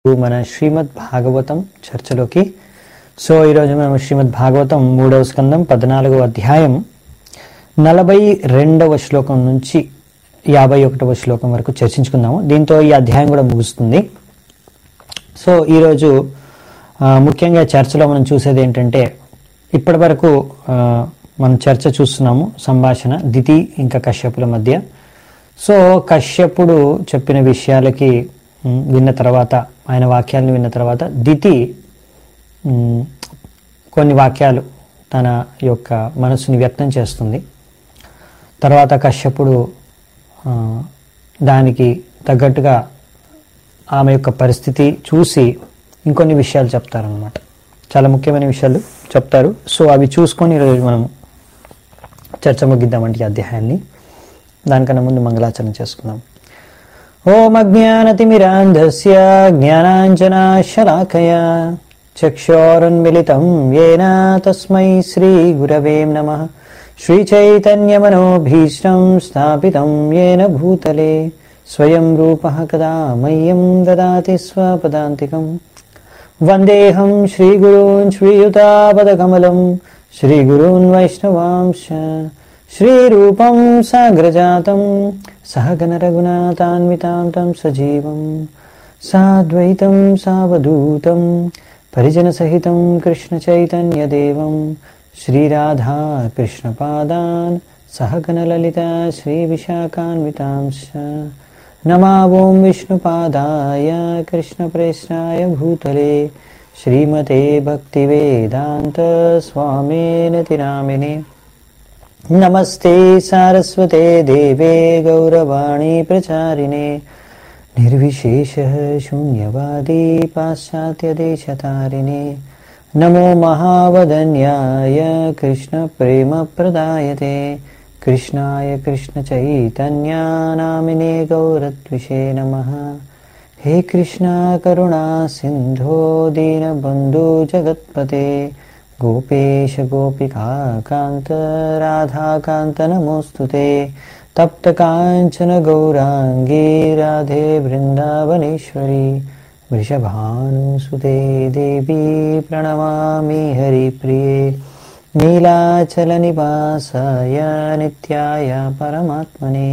మన శ్రీమద్ భాగవతం చర్చలోకి సో ఈరోజు మనం శ్రీమద్ భాగవతం మూడవ స్కందం పద్నాలుగవ అధ్యాయం నలభై రెండవ శ్లోకం నుంచి యాభై ఒకటవ శ్లోకం వరకు చర్చించుకుందాము దీంతో ఈ అధ్యాయం కూడా ముగుస్తుంది సో ఈరోజు ఆ, ముఖ్యంగా చర్చలో మనం చూసేది ఏంటంటే ఇప్పటి వరకు ఆ, మనం చర్చ చూస్తున్నాము సంభాషణ దితి ఇంకా కశ్యపుల మధ్య సో కశ్యపుడు చెప్పిన విషయాలకి ఉమ్, విన్న తర్వాత ఆయన వాక్యాలను విన్న తర్వాత దితి ఉమ్, కొన్ని వాక్యాలు తన యొక్క మనసుని వ్యక్తం చేస్తుంది తర్వాత కశ్యపుడు ఆ, దానికి తగ్గట్టుగా ఆమె యొక్క పరిస్థితి చూసి ఇంకొన్ని విషయాలు చెప్తారనమాట చాలా ముఖ్యమైన విషయాలు చెప్తారు సో అవి చూసుకొని ఈరోజు మనం చర్చ ముగిద్దామంటే ఈ అధ్యాయాన్ని దానికన్నా ముందు మంగళాచరణ చేసుకుందాం ఓం అజ్ఞానతిమిరాంధస్య జ్ఞానాంజనాశలాకయా చక్షోరున్మిళితం येन తస్మై శ్రీగురవే నమः श्रीचैतन्यमनोभीष्टं स्थापितं येन भूतले स्वयं रूपः कदा मह्यं ददाति स्वपदान्तिकम् वन्देऽहं श्रीगुरून् श्रीयुतापदकमलं श्रीगुरून् वैष्णवांश श्रीरूपं साग्रजातं सहगनरघुनाथान्वितां तं सजीवं साद्वैतं सावधूतं परिजनसहितं कृष्णचैतन्यदेवं श्रीराधा कृष्णपादान् सहगनललिता श्रीविशाखान्वितांश्च नमावों विष्णुपादाय कृष्णप्रेष्ठाय भूतले श्रीमते भक्तिवेदान्त स्वामेन तिरामिने नमस्ते सारस्वते देवे गौरवाणी प्रचारिणे निर्विशेषः शून्यवादी पाश्चात्यदेशतारिणे नमो महावदन्याय कृष्णप्रेमप्रदायते कृष्णाय कृष्णचैतन्यानामिने गौरत्विषे नमः हे कृष्णा करुणा सिन्धो दीनबन्धु जगत्पते गोपेश गोपिका कान्त राधाकान्त नमोऽस्तु ते तप्तकाञ्चन गौराङ्गी राधे वृन्दावनेश्वरी वृषभानुसुते देवी प्रणमामि हरिप्रिये नीलाचलनिवासाय नित्याय परमात्मने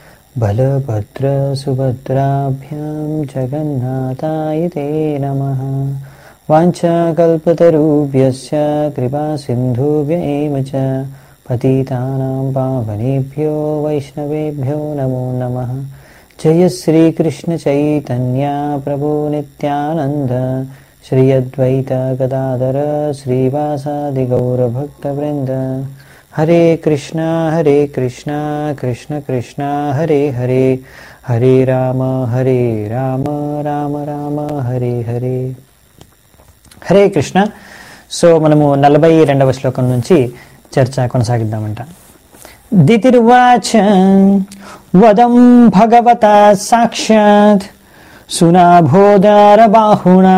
बलभद्रसुभद्राभ्यां जगन्नाथाय ते नमः वाञ्छाकल्पतरुभ्यश्च कृपासिन्धुभ्य एव च पतितानां पावनेभ्यो वैष्णवेभ्यो नमो नमः जय श्रीकृष्णचैतन्या प्रभो नित्यानन्द श्री अद्वैत गदाधर श्रीवासादिगौरभक्तवृन्द हरे कृष्णा हरे कृष्णा कृष्ण कृष्णा हरे हरे हरे राम हरे राम राम राम हरे हरे హరే కృష్ణ సో మనము నలభై రెండవ శ్లోకం నుంచి చర్చ కొనసాగిద్దామంట దితిర్వాచ వదం భగవత సాక్షాత్ సునాభోదార బాహుణా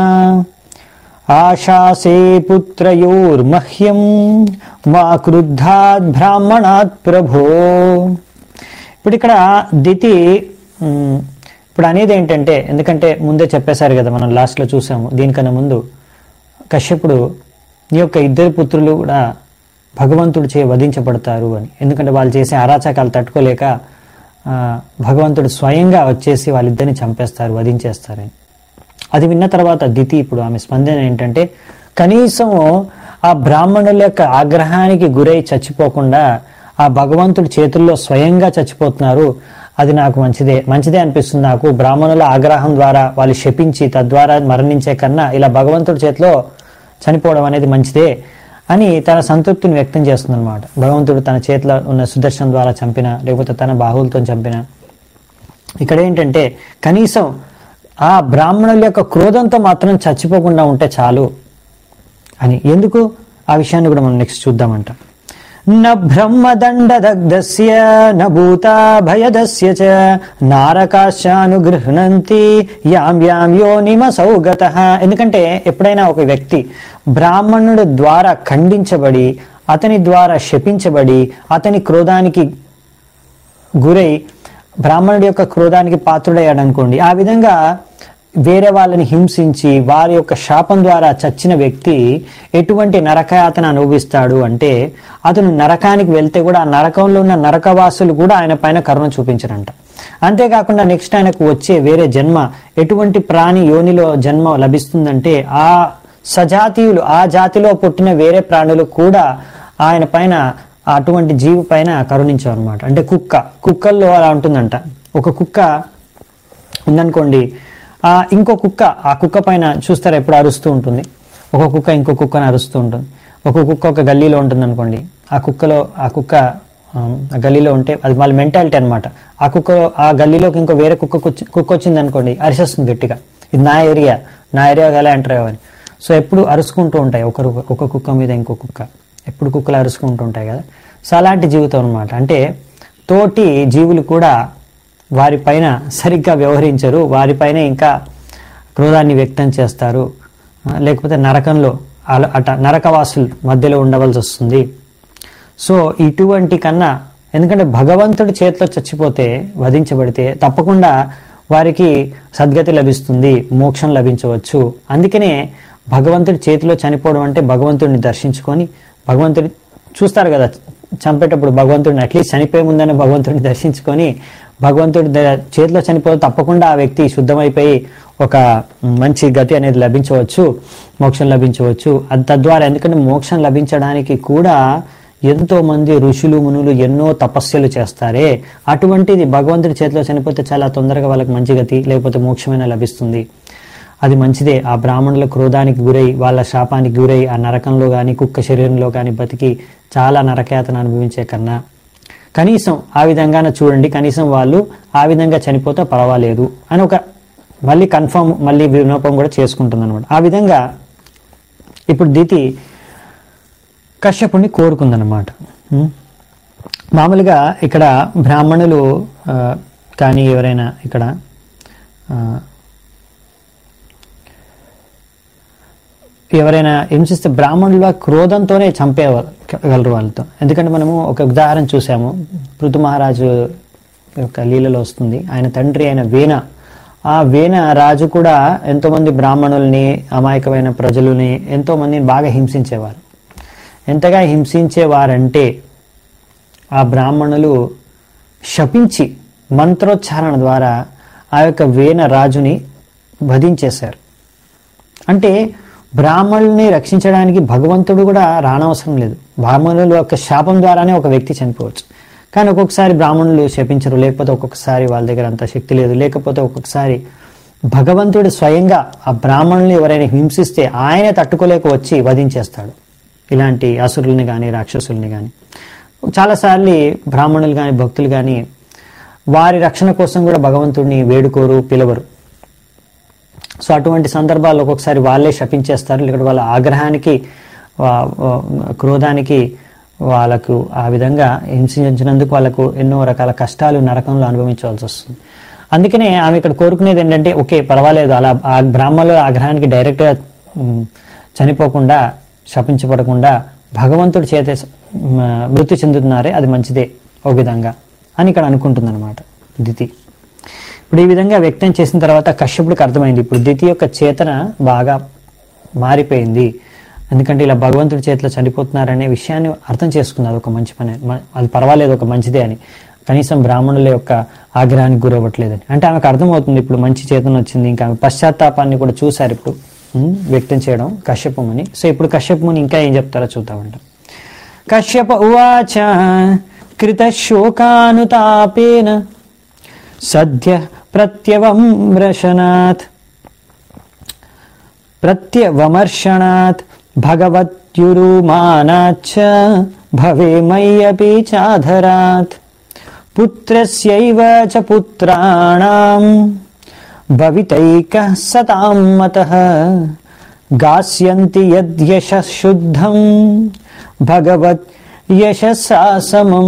ఆశాసే పుత్రయోర్మహ్యం మా క్రుద్ధాత్ బ్రాహ్మణాత్ ప్రభో ఇప్పుడు ఇక్కడ దితి ఉమ్, ఇప్పుడు అనేది ఏంటంటే ఎందుకంటే ముందే చెప్పేశారు కదా మనం లాస్ట్లో చూసాము దీనికన్నా ముందు కశ్యపుడు నీ యొక్క ఇద్దరు పుత్రులు కూడా భగవంతుడు చే వధించబడతారు అని ఎందుకంటే వాళ్ళు చేసే అరాచకాలు తట్టుకోలేక ఆ, భగవంతుడు స్వయంగా వచ్చేసి వాళ్ళిద్దరిని చంపేస్తారు వధించేస్తారని అది విన్న తర్వాత దితి ఇప్పుడు ఆమె స్పందన ఏంటంటే కనీసం ఆ బ్రాహ్మణుల యొక్క ఆగ్రహానికి గురై చచ్చిపోకుండా ఆ భగవంతుడి చేతుల్లో స్వయంగా చచ్చిపోతున్నారు అది నాకు మంచిదే మంచిదే అనిపిస్తుంది నాకు బ్రాహ్మణుల ఆగ్రహం ద్వారా వాళ్ళు శపించి తద్వారా మరణించే కన్నా ఇలా భగవంతుడి చేతిలో చనిపోవడం అనేది మంచిదే అని తన సంతృప్తిని వ్యక్తం చేస్తుంది అనమాట భగవంతుడు తన చేతిలో ఉన్న సుదర్శనం ద్వారా చంపిన లేకపోతే తన బాహువులతో చంపిన ఇక్కడ ఏంటంటే కనీసం ఆ బ్రాహ్మణుల యొక్క క్రోధంతో మాత్రం చచ్చిపోకుండా ఉంటే చాలు అని ఎందుకు ఆ విషయాన్ని కూడా మనం నెక్స్ట్ చూద్దామంట న బ్రహ్మదండదగ్ధస్య న భూతా భయదస్య చ నారకాశానుగృహ్ణంతి యాం యాం యోనిమసౌ గతః ఎందుకంటే ఎప్పుడైనా ఒక వ్యక్తి బ్రాహ్మణుడి ద్వారా ఖండించబడి అతని ద్వారా శపించబడి అతని క్రోధానికి గురై బ్రాహ్మణుడి యొక్క క్రోధానికి పాత్రుడయ్యాడు అనుకోండి ఆ విధంగా వేరే వాళ్ళని హింసించి వారి యొక్క శాపం ద్వారా చచ్చిన వ్యక్తి ఎటువంటి నరకయాతన అనుభవిస్తాడు అంటే అతను నరకానికి వెళ్తే కూడా ఆ నరకంలో ఉన్న నరకవాసులు కూడా ఆయన పైన కరుణ చూపించరంట అంతేకాకుండా నెక్స్ట్ ఆయనకు వచ్చే వేరే జన్మ ఎటువంటి ప్రాణి యోనిలో జన్మ లభిస్తుందంటే ఆ సజాతీయులు ఆ జాతిలో పుట్టిన వేరే ప్రాణులు కూడా ఆయన పైన అటువంటి జీవి పైన కరుణించారు అనమాట అంటే కుక్క కుక్కల్లో అలా ఉంటుందంట ఒక కుక్క ఉందనుకోండి ఆ ఇంకో కుక్క ఆ కుక్క పైన చూస్తారా ఎప్పుడు అరుస్తూ ఉంటుంది ఒక కుక్క ఇంకో కుక్కను అరుస్తూ ఉంటుంది ఒక కుక్క ఒక గల్లీలో ఉంటుంది అనుకోండి ఆ కుక్కలో ఆ కుక్క ఆ, ఆ గల్లీలో ఉంటే అది వాళ్ళ మెంటాలిటీ అనమాట ఆ కుక్క ఆ గల్లీలోకి ఇంకో వేరే కుక్క వచ్చి- కుక్క వచ్చింది అనుకోండి అరిసేస్తుంది గట్టిగా ఇది నా ఏరియా నా ఏరియా ఎలా ఎంటర్ అవ్వాలి సో ఎప్పుడు అరుచుకుంటూ ఉంటాయి ఒకరు ఒక కుక్క మీద ఇంకో కుక్క ఎప్పుడు కుక్కలు అరుచుకుంటూ ఉంటాయి కదా సో అలాంటి జీవితం అనమాట అంటే తోటి జీవులు కూడా వారిపైన సరిగ్గా వ్యవహరించరు వారిపైన ఇంకా క్రోధాన్ని వ్యక్తం చేస్తారు ఆ, లేకపోతే నరకంలో అల- అట నరకవాసులు మధ్యలో ఉండవలసి వస్తుంది సో ఇటువంటి కన్నా ఎందుకంటే భగవంతుడి చేతిలో చచ్చిపోతే వధించబడితే తప్పకుండా వారికి సద్గతి లభిస్తుంది మోక్షం లభించవచ్చు అందుకనే భగవంతుడి చేతిలో చనిపోవడం అంటే భగవంతుడిని దర్శించుకొని భగవంతుడి చూస్తారు కదా చంపేటప్పుడు భగవంతుడిని అట్లీస్ట్ చనిపోయే ముందనే భగవంతుడిని దర్శించుకొని భగవంతుడి ద- చేతిలో చనిపోతే తప్పకుండా ఆ వ్యక్తి శుద్ధమైపోయి ఒక మంచి గతి అనేది లభించవచ్చు మోక్షం లభించవచ్చు అది తద్వారా ఎందుకంటే మోక్షం లభించడానికి కూడా ఎంతో మంది ఋషులు మునులు ఎన్నో తపస్సులు చేస్తారే అటువంటిది భగవంతుడి చేతిలో చనిపోతే చాలా తొందరగా వాళ్ళకి మంచి గతి లేకపోతే మోక్షమైన లభిస్తుంది అది మంచిదే ఆ బ్రాహ్మణుల క్రోధానికి గురై వాళ్ళ శాపానికి గురై ఆ నరకంలో కానీ కుక్క శరీరంలో కానీ బతికి చాలా నరకయాతన అనుభవించే కన్నా కనీసం ఆ విధంగానే చూడండి కనీసం వాళ్ళు ఆ విధంగా చనిపోతే పర్వాలేదు అని ఒక మళ్ళీ కన్ఫర్మ్ మళ్ళీ వినోపం కూడా చేసుకుంటుంది అనమాట ఆ విధంగా ఇప్పుడు దితి కశ్యపుణ్ణి కోరుకుందనమాట ఉం? మామూలుగా ఇక్కడ బ్రాహ్మణులు ఆ, కానీ ఎవరైనా ఇక్కడ ఆ, ఎవరైనా హింసిస్తే బ్రాహ్మణుల క్రోధంతోనే చంపేయగలరు వాళ్ళతో ఎందుకంటే మనము ఒక ఉదాహరణ చూసాము పృథు మహారాజు యొక్క లీలలో వస్తుంది ఆయన తండ్రి అయిన వేణ ఆ వేణ రాజు కూడా ఎంతోమంది బ్రాహ్మణుల్ని అమాయకమైన ప్రజలని ఎంతో మందిని బాగా హింసించేవారు ఎంతగా హింసించేవారంటే ఆ బ్రాహ్మణులు శపించి మంత్రోచ్చారణ ద్వారా ఆ యొక్క వేణ రాజుని వధించేశారు అంటే బ్రాహ్మణుల్ని రక్షించడానికి భగవంతుడు కూడా రానవసరం లేదు బ్రాహ్మణుల యొక్క శాపం ద్వారానే ఒక వ్యక్తి చనిపోవచ్చు కానీ ఒక్కొక్కసారి బ్రాహ్మణులు శపించరు లేకపోతే ఒక్కొక్కసారి వాళ్ళ దగ్గర అంత శక్తి లేదు లేకపోతే ఒక్కొక్కసారి భగవంతుడు స్వయంగా ఆ బ్రాహ్మణుల్ని ఎవరైనా హింసిస్తే ఆయనే తట్టుకోలేక వచ్చి వధించేస్తాడు ఇలాంటి అసురుల్ని కానీ రాక్షసుల్ని కానీ చాలాసార్లు బ్రాహ్మణులు కానీ భక్తులు కానీ వారి రక్షణ కోసం కూడా భగవంతుడిని వేడుకోరు పిలవరు సో అటువంటి సందర్భాల్లో ఒక్కొక్కసారి వాళ్ళే శపించేస్తారు లేకపోతే వాళ్ళ ఆగ్రహానికి వా- వా- క్రోధానికి వాళ్ళకు ఆ విధంగా హింసించినందుకు వాళ్ళకు ఎన్నో రకాల కష్టాలు నరకంలో అనుభవించవలసి వస్తుంది అందుకనే ఆమె ఇక్కడ కోరుకునేది ఏంటంటే ఓకే పర్వాలేదు అలా ఆ బ్రాహ్మణుల ఆగ్రహానికి డైరెక్ట్గా ఉమ్, చనిపోకుండా శపించబడకుండా భగవంతుడి చేత ఉమ్, మృతి చెందుతున్నారే అది మంచిదే ఒక విధంగా అని ఇక్కడ అనుకుంటుందన్నమాట దితి ఇప్పుడు ఈ విధంగా వ్యక్తం చేసిన తర్వాత కశ్యపుడికి అర్థమైంది ఇప్పుడు దితి యొక్క చేతన బాగా మారిపోయింది ఎందుకంటే ఇలా భగవంతుడి చేతిలో చనిపోతున్నారనే విషయాన్ని అర్థం చేసుకున్నారు ఒక మంచి పని మ- అది పర్వాలేదు ఒక మంచిదే అని కనీసం బ్రాహ్మణుల యొక్క ఆగ్రహానికి గురవ్వట్లేదని అంటే ఆమెకు అర్థమవుతుంది ఇప్పుడు మంచి చేతన వచ్చింది ఇంకా ఆమె పశ్చాత్తాపాన్ని కూడా చూశారు ఇప్పుడు ఉమ్, వ్యక్తం చేయడం కశ్యపముని సో ఇప్పుడు కశ్యపముని ఇంకా ఏం చెప్తారో చూద్దామంట కశ్యప ఉవాచ కృత శోకానుతాపేన సద్య ప్రత్యవమ్రశనాత్ ప్రత్యవమర్షణాత్ భగవత్యురుమానాచ్చ భవే మయ్యపి చాధరాత్ పుత్రస్యైవ చ పుత్రాణాం భవితైక సతాం మతః గాస్యంతి యద్యశ శుద్ధం భగవత్ యశస్సా సమం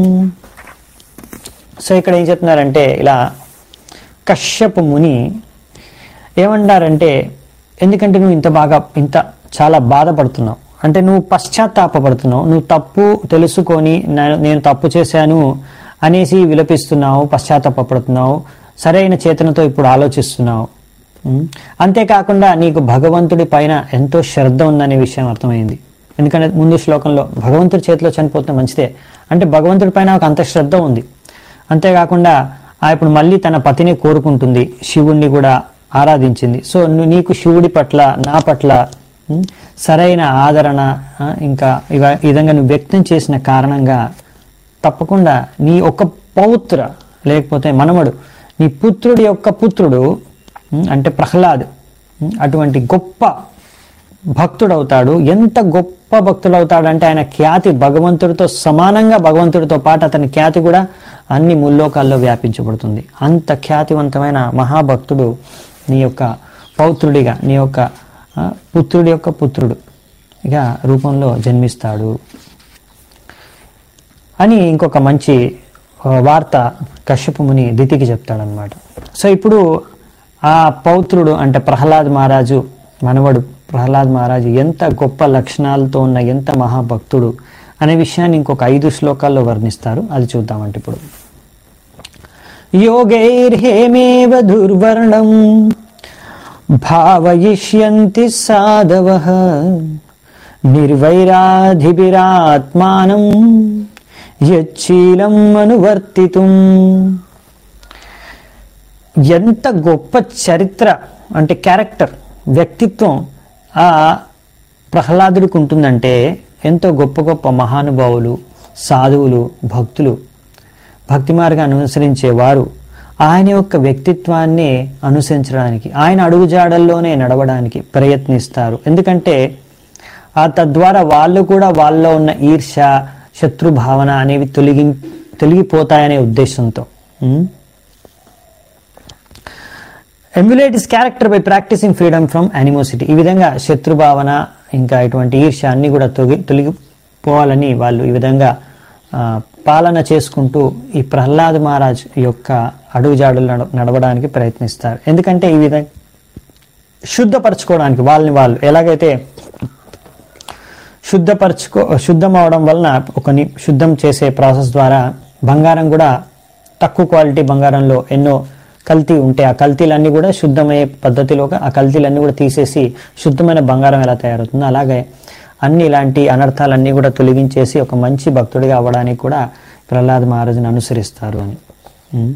సో ఇక్కడ ఏం చెప్తున్నారంటే ఇలా కశ్యపు ముని ఏమంటారంటే ఎందుకంటే నువ్వు ఇంత బాగా ఇంత చాలా బాధపడుతున్నావు అంటే నువ్వు పశ్చాత్తాపడుతున్నావు నువ్వు తప్పు తెలుసుకొని "నా- నేను తప్పు చేశాను అనేసి విలపిస్తున్నావు పశ్చాత్తాపడుతున్నావు సరైన చేతనతో ఇప్పుడు ఆలోచిస్తున్నావు ఉమ్. అంతేకాకుండా నీకు భగవంతుడి పైన ఎంతో శ్రద్ధ ఉందనే విషయం అర్థమైంది ఎందుకంటే ముందు శ్లోకంలో భగవంతుడి చేతిలో చనిపోతే మంచిదే అంటే భగవంతుడి పైన ఒక అంత శ్రద్ధ ఉంది అంతేకాకుండా ఆ ఇప్పుడు మళ్ళీ తన పతిని కోరుకుంటుంది శివుణ్ణి కూడా ఆరాధించింది సో ను- నీకు శివుడి పట్ల నా పట్ల ఉమ్, సరైన ఆదరణ ఆ, ఇంకా ఇవ- ఈ విధంగా నువ్వు వ్యక్తం చేసిన కారణంగా తప్పకుండా నీ ఒక పౌత్ర లేకపోతే మనమడు నీ పుత్రుడి యొక్క పుత్రుడు ఉమ్, అంటే ప్రహ్లాద్ ఉమ్, అటువంటి గొప్ప భక్తుడవుతాడు ఎంత గొప్ప భక్తుడవుతాడు అంటే ఆయన ఖ్యాతి భగవంతుడితో సమానంగా భగవంతుడితో పాటు అతని ఖ్యాతి కూడా అన్ని ముల్లోకాల్లో వ్యాపించబడుతుంది అంత ఖ్యాతివంతమైన మహాభక్తుడు నీ యొక్క పౌత్రుడిగా నీ యొక్క ఆ, పుత్రుడి యొక్క పుత్రుడు ఇక రూపంలో జన్మిస్తాడు అని ఇంకొక మంచి ఆ, వార్త కశ్యపు ముని దితికి చెప్తాడనమాట సో ఇప్పుడు ఆ పౌత్రుడు అంటే ప్రహ్లాద్ మహారాజు మనవడు ప్రహ్లాద్ మహారాజు ఎంత గొప్ప లక్షణాలతో ఉన్న ఎంత మహాభక్తుడు అనే విషయాన్ని ఇంకొక ఐదు శ్లోకాల్లో వర్ణిస్తారు అది చూద్దామంటే ఇప్పుడు యోగైర్హేమేవ దుర్వర్ణం భావయిష్యంతి సాధవ నిర్వైరాధిభిరాత్మానం యచ్చీలం అనువర్తితుం ఎంత గొప్ప చరిత్ర అంటే క్యారెక్టర్ వ్యక్తిత్వం ఆ ప్రహ్లాదుడికి ఉంటుందంటే ఎంతో గొప్ప గొప్ప మహానుభావులు సాధువులు భక్తులు భక్తి మార్గాన్ని అనుసరించే వారు ఆయన యొక్క వ్యక్తిత్వాన్ని అనుసరించడానికి ఆయన అడుగుజాడల్లోనే నడవడానికి ప్రయత్నిస్తారు ఎందుకంటే ఆ తద్వారా వాళ్ళు కూడా వాళ్ళలో ఉన్న ఈర్ష శత్రు భావన అనేవి తొలగి తొలగిపోతాయనే ఉద్దేశంతో um? Emulate his character by practising freedom from animosity ఈ విధంగా శత్రు భావన ఇంకా ఇటువంటి ఈర్ష్య అన్ని కూడా తొలగి తొలగిపోవాలని వాళ్ళు ఈ విధంగా ఆ, పాలన చేసుకుంటూ ఈ ప్రహ్లాద్ మహారాజ్ యొక్క అడుగుజాడులు నడ నడవడానికి ప్రయత్నిస్తారు ఎందుకంటే ఈ విధంగా శుద్ధపరచుకోవడానికి వాళ్ళని వాళ్ళు ఎలాగైతే శుద్ధపరచుకో శుద్ధం అవడం వలన ఒక ని- శుద్ధం చేసే ప్రాసెస్ ద్వారా బంగారం కూడా తక్కువ క్వాలిటీ బంగారంలో ఎన్నో కల్తీ ఉంటాయి ఆ కల్తీలన్నీ కూడా శుద్ధమయ్యే పద్ధతిలో ఆ కల్తీలన్నీ కూడా తీసేసి శుద్ధమైన బంగారం ఎలా తయారవుతుందో అలాగే అన్ని ఇలాంటి అనర్థాలన్నీ కూడా తొలగించేసి ఒక మంచి భక్తుడిగా అవ్వడానికి కూడా ప్రహ్లాద్ మహారాజుని అనుసరిస్తారు అని ఉం.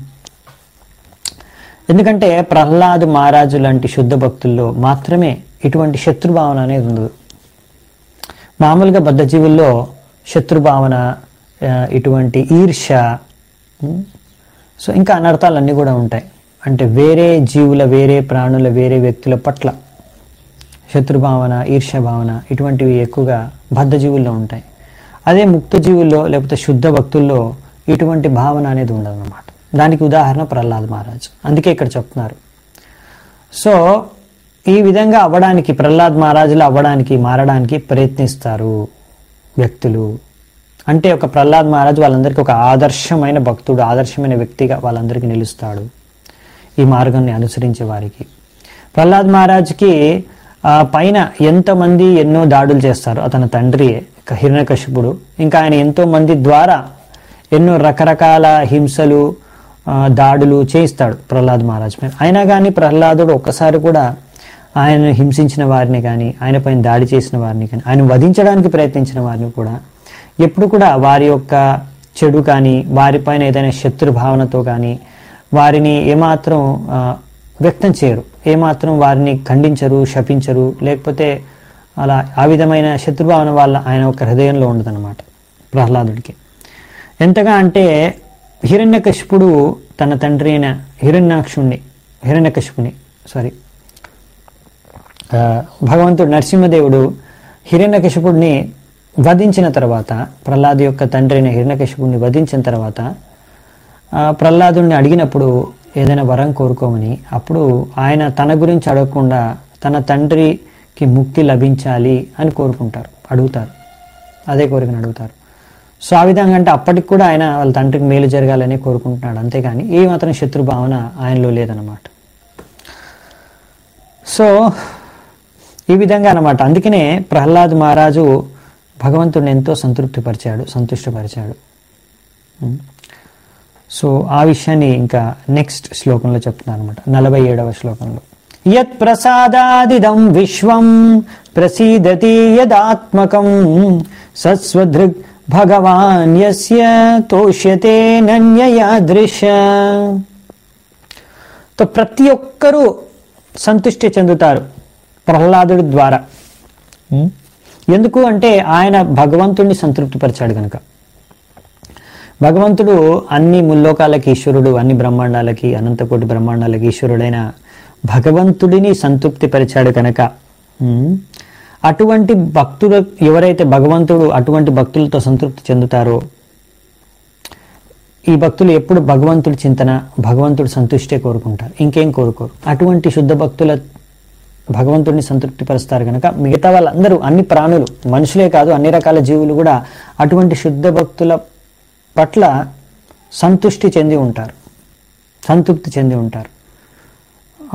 ఎందుకంటే ప్రహ్లాద్ మహారాజు లాంటి శుద్ధ భక్తుల్లో మాత్రమే ఇటువంటి శత్రుభావన అనేది ఉండదు మామూలుగా బద్ధజీవుల్లో శత్రుభావన ఆ, ఇటువంటి ఈర్ష ఉం, సో ఇంకా అనర్థాలన్నీ కూడా ఉంటాయి అంటే వేరే జీవుల వేరే ప్రాణుల వేరే వ్యక్తుల పట్ల శత్రుభావన ఈర్ష్య భావన ఇటువంటివి ఎక్కువగా బద్ధజీవుల్లో ఉంటాయి అదే ముక్త జీవుల్లో లేకపోతే శుద్ధ భక్తుల్లో ఇటువంటి భావన అనేది ఉండదన్నమాట దానికి ఉదాహరణ ప్రహ్లాద్ మహారాజ్ అందుకే ఇక్కడ చెప్తున్నారు సో ఈ విధంగా అవ్వడానికి ప్రహ్లాద్ మహారాజులు అవ్వడానికి మారడానికి ప్రయత్నిస్తారు వ్యక్తులు అంటే ఒక ప్రహ్లాద్ మహారాజు వాళ్ళందరికీ ఒక ఆదర్శమైన భక్తుడు ఆదర్శమైన వ్యక్తిగా వాళ్ళందరికీ నిలుస్తాడు ఈ మార్గాన్ని అనుసరించే వారికి ప్రహ్లాద్ మహారాజ్కి ఆ, పైన ఎంతమంది ఎన్నో దాడులు చేస్తారు అతని తండ్రి హిరణ్యకశిపుడు ఇంకా ఆయన ఎంతో మంది ద్వారా ఎన్నో రకరకాల హింసలు ఆ, దాడులు చేయిస్తాడు ప్రహ్లాద్ మహారాజ్ పైన అయినా కానీ ప్రహ్లాదుడు ఒక్కసారి కూడా ఆయన హింసించిన వారిని కానీ ఆయన పైన దాడి చేసిన వారిని కానీ ఆయన వధించడానికి ప్రయత్నించిన వారిని కూడా ఎప్పుడు కూడా వారి యొక్క చెడు కానీ వారిపైన ఏదైనా శత్రు భావనతో కానీ వారిని ఏమాత్రం ఆ, వ్యక్తం చేయరు ఏమాత్రం వారిని ఖండించరు శపించరు లేకపోతే అలా ఆ విధమైన శత్రుభావన వాళ్ళ ఆయన ఒక హృదయంలో ఉండదన్నమాట ప్రహ్లాదుడికి ఎంతగా అంటే హిరణ్యకశిపుడు తన తండ్రి అయిన హిరణ్యాక్షుణ్ణి హిరణ్యకశిపుని సారీ ఆ, భగవంతుడు నరసింహదేవుడు హిరణ్యకశిపుడిని వధించిన తర్వాత ప్రహ్లాదు యొక్క తండ్రి అయిన హిరణ్యకశిపుడిని వధించిన తర్వాత ఆ, ప్రహ్లాదుడిని అడిగినప్పుడు ఏదైనా వరం కోరుకోమని అప్పుడు ఆయన తన గురించి అడగకుండా తన తండ్రికి ముక్తి లభించాలి అని కోరుకుంటారు అడుగుతారు అదే కోరికను అడుగుతారు సో ఆ విధంగా అంటే అప్పటికి కూడా ఆయన వాళ్ళ తండ్రికి మేలు జరగాలని కోరుకుంటున్నాడు అంతేగాని ఏ మాత్రం శత్రు భావన ఆయనలో లేదన్నమాట సో ఈ విధంగా అన్నమాట అందుకనే ప్రహ్లాద్ మహారాజు భగవంతుడిని ఎంతో సంతృప్తిపరిచాడు సంతుష్టపరిచాడు ఉం. సో ఆ విషయాన్ని ఇంకా నెక్స్ట్ శ్లోకంలో చెప్తున్నాను అనమాట నలభై ఏడవ శ్లోకంలో యత్ ప్రసాదాదిదం విశ్వం ప్రసీదతి యదాత్మకం సస్వదృగ్ భగవాన్ యస్య తోష్యతే నన్యయాదృశ తో ప్రతి ఒక్కరూ సంతుష్టి చెందుతారు ప్రహ్లాదుడి ద్వారా ఉం? ఎందుకు అంటే ఆయన భగవంతుడిని సంతృప్తిపరిచాడు కనుక భగవంతుడు అన్ని ముల్లోకాలకి ఈశ్వరుడు అన్ని బ్రహ్మాండాలకి అనంతకోటి బ్రహ్మాండాలకి ఈశ్వరుడైన భగవంతుడిని సంతృప్తి పరిచాడు కనుక ఉమ్, అటువంటి భక్తులు ఎవరైతే భగవంతుడు అటువంటి భక్తులతో సంతృప్తి చెందుతారో ఈ భక్తులు ఎప్పుడు భగవంతుడి చింతన భగవంతుడి సంతుష్టే కోరుకుంటారు ఇంకేం కోరుకోరు అటువంటి శుద్ధ భక్తుల భగవంతుడిని సంతృప్తి పరుస్తారు కనుక మిగతా వాళ్ళందరూ అన్ని ప్రాణులు మనుషులే కాదు అన్ని రకాల జీవులు కూడా అటువంటి శుద్ధ భక్తుల పట్ల సంతుష్టి చెంది ఉంటారు సంతృప్తి చెంది ఉంటారు ఆ,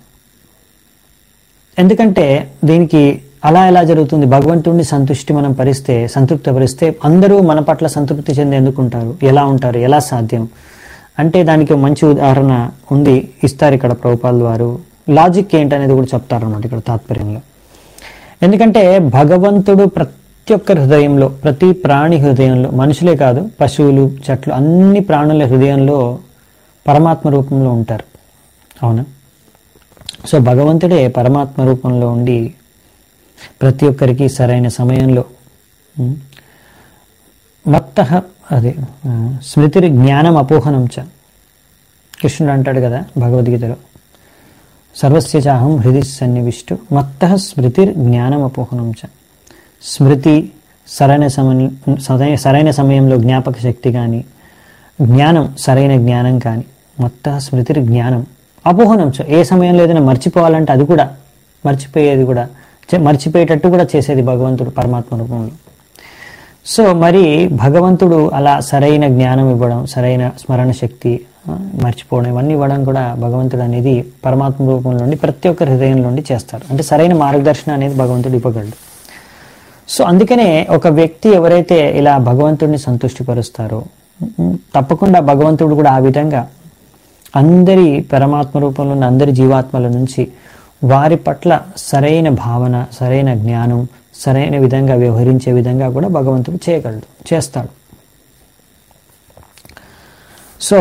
ఎందుకంటే దీనికి అలా ఎలా జరుగుతుంది భగవంతుడిని సంతుష్టి మనం పరిస్తే సంతృప్తి పరిస్తే అందరూ మన పట్ల సంతృప్తి చెంది ఎందుకుంటారు ఎలా ఉంటారు ఎలా సాధ్యం అంటే దానికి ఒక మంచి ఉదాహరణ ఉంది ఇస్తారు ఇక్కడ ప్రభుపాల్ వారు లాజిక్ ఏంటనేది కూడా చెప్తారు అన్నమాట ఇక్కడ తాత్పర్యంలో ఎందుకంటే భగవంతుడు ప్రతి ఒక్కరి హృదయంలో ప్రతి ప్రాణి హృదయంలో మనుషులే కాదు పశువులు చెట్లు అన్ని ప్రాణుల హృదయంలో పరమాత్మ రూపంలో ఉంటారు అవునా సో భగవంతుడే పరమాత్మ రూపంలో ఉండి ప్రతి ఒక్కరికి సరైన సమయంలో ఉమ్, మత్త అదే ఆ, స్మృతిరి జ్ఞానం అపోహనం చ కృష్ణుడు అంటాడు కదా భగవద్గీతలో సర్వస్య చాహం హృది సన్నివిష్టు మత్త స్మృతిర్ జ్ఞానం అపోహనం చ స్మృతి సరైన సమయం సరైన సరైన సమయంలో జ్ఞాపక శక్తి కానీ జ్ఞానం సరైన జ్ఞానం కానీ మొత్త స్మృతిర్ జ్ఞానం అపోహనం చ ఏ సమయంలో ఏదైనా మర్చిపోవాలంటే అది కూడా మర్చిపోయేది కూడా చే- మర్చిపోయేటట్టు కూడా చేసేది భగవంతుడు పరమాత్మ రూపంలో సో మరి భగవంతుడు అలా సరైన జ్ఞానం ఇవ్వడం సరైన స్మరణ శక్తి ఆ, మర్చిపోవడం ఇవన్నీ ఇవ్వడం కూడా భగవంతుడు అనేది పరమాత్మ రూపంలో నుండి ప్రతి ఒక్క హృదయం నుండి చేస్తారు అంటే సరైన మార్గదర్శనం అనేది భగవంతుడు ఇవ్వగలడు సో అందుకనే ఒక వ్యక్తి ఎవరైతే ఇలా భగవంతుడిని సంతుష్టిపరుస్తారో ఉమ్, తప్పకుండా భగవంతుడు కూడా ఆ విధంగా అందరి పరమాత్మ రూపంలో ఉన్న అందరి జీవాత్మల నుంచి వారి పట్ల సరైన భావన సరైన జ్ఞానం సరైన విధంగా వ్యవహరించే విధంగా కూడా భగవంతుడు చేయగలడు చేస్తాడు సో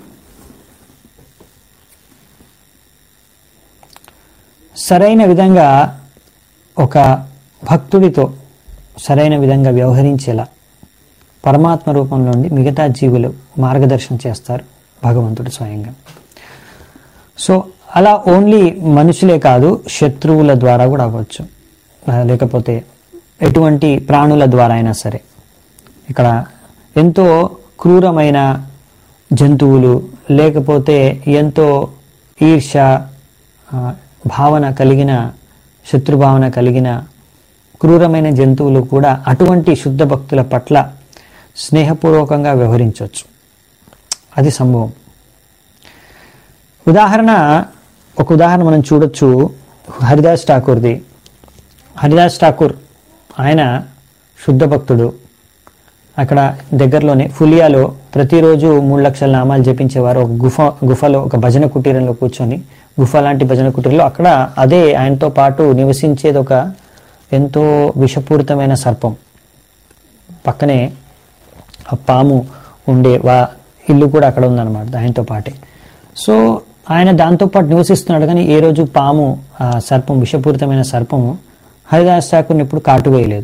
సరైన విధంగా ఒక భక్తుడితో సరైన విధంగా వ్యవహరించేలా పరమాత్మ రూపంలో ఉండి మిగతా జీవులు మార్గదర్శనం చేస్తారు భగవంతుడు స్వయంగా సో అలా ఓన్లీ మనుషులే కాదు శత్రువుల ద్వారా కూడా అవ్వచ్చు ఆ, లేకపోతే ఎటువంటి ప్రాణుల ద్వారా అయినా సరే ఇక్కడ ఎంతో క్రూరమైన జంతువులు లేకపోతే ఎంతో ఈర్ష ఆ, భావన కలిగిన శత్రుభావన కలిగిన క్రూరమైన జంతువులు కూడా అటువంటి శుద్ధ భక్తుల పట్ల స్నేహపూర్వకంగా వ్యవహరించవచ్చు అది సంభవం ఉదాహరణ ఒక ఉదాహరణ మనం చూడొచ్చు హరిదాస్ ఠాకూర్ది హరిదాస్ ఠాకూర్ ఆయన శుద్ధ భక్తుడు అక్కడ దగ్గరలోనే ఫులియాలో ప్రతిరోజు మూడు లక్షల నామాలు జపించేవారు ఒక గుఫ గుఫలో ఒక భజన కుటీరంలో కూర్చొని గుఫ లాంటి భజన కుటీరంలో అక్కడ అదే ఆయనతో పాటు నివసించేది ఒక ఎంతో విషపూరితమైన సర్పం పక్కనే ఆ పాము ఉండే వా ఇల్లు కూడా అక్కడ ఉందన్నమాట ఆయనతో పాటే సో ఆయన దాంతో పాటు నివసిస్తున్నాడు కానీ ఏ రోజు పాము ఆ సర్పం విషపూరితమైన సర్పము హరిదాస్ ఠాకూర్ని ఎప్పుడు కాటు వేయలేదు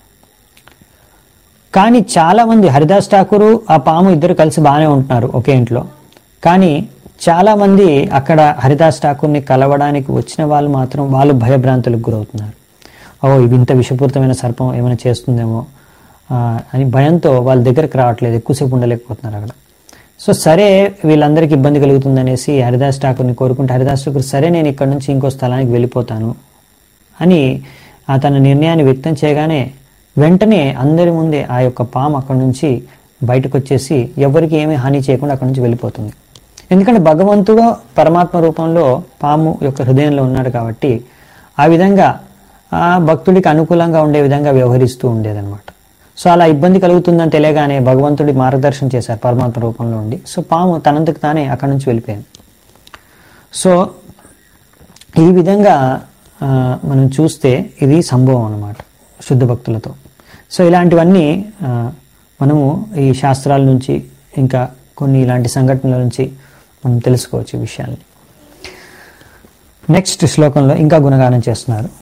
కానీ చాలా మంది హరిదాస్ ఠాకూరు ఆ పాము ఇద్దరు కలిసి బాగానే ఉంటున్నారు ఒకే ఇంట్లో కానీ చాలా మంది అక్కడ హరిదాస్ ఠాకూర్ని కలవడానికి వచ్చిన వాళ్ళు మాత్రం వాళ్ళు భయభ్రాంతులకు గురవుతున్నారు ఓ ఇది ఇంత విషపూరితమైన సర్పం ఏమైనా చేస్తుందేమో ఆ, అని భయంతో వాళ్ళ దగ్గరకు రావట్లేదు ఎక్కువసేపు ఉండలేకపోతున్నారు అక్కడ సో సరే వీళ్ళందరికీ ఇబ్బంది కలుగుతుందనేసి హరిదాస్ ఠాకూర్ని కోరుకుంటే హరిదాస్ ఠాకూర్ సరే నేను ఇక్కడ నుంచి ఇంకో స్థలానికి వెళ్ళిపోతాను అని ఆ తన నిర్ణయాన్ని వ్యక్తం చేయగానే వెంటనే అందరి ముందే ఆ యొక్క పాము అక్కడి నుంచి బయటకు వచ్చేసి ఎవరికి ఏమీ హాని చేయకుండా అక్కడి నుంచి వెళ్ళిపోతుంది ఎందుకంటే భగవంతుడు పరమాత్మ రూపంలో పాము యొక్క హృదయంలో ఉన్నాడు కాబట్టి ఆ విధంగా ఆ భక్తుడికి అనుకూలంగా ఉండే విధంగా వ్యవహరిస్తూ ఉండేదన్నమాట సో అలా ఇబ్బంది కలుగుతుందని తెలియగానే భగవంతుడి మార్గదర్శనం చేశారు పరమాత్మ రూపంలో ఉండి సో పాము తనంతకు తానే అక్కడి నుంచి వెళ్ళిపోయింది సో ఈ విధంగా ఆ, మనం చూస్తే ఇది సంభవం అన్నమాట శుద్ధ భక్తులతో సో ఇలాంటివన్నీ ఆ, మనము ఈ శాస్త్రాల నుంచి ఇంకా కొన్ని ఇలాంటి సంఘటనల నుంచి మనం తెలుసుకోవచ్చు ఈ విషయాల్ని నెక్స్ట్ శ్లోకంలో ఇంకా గుణగానం చేస్తున్నారు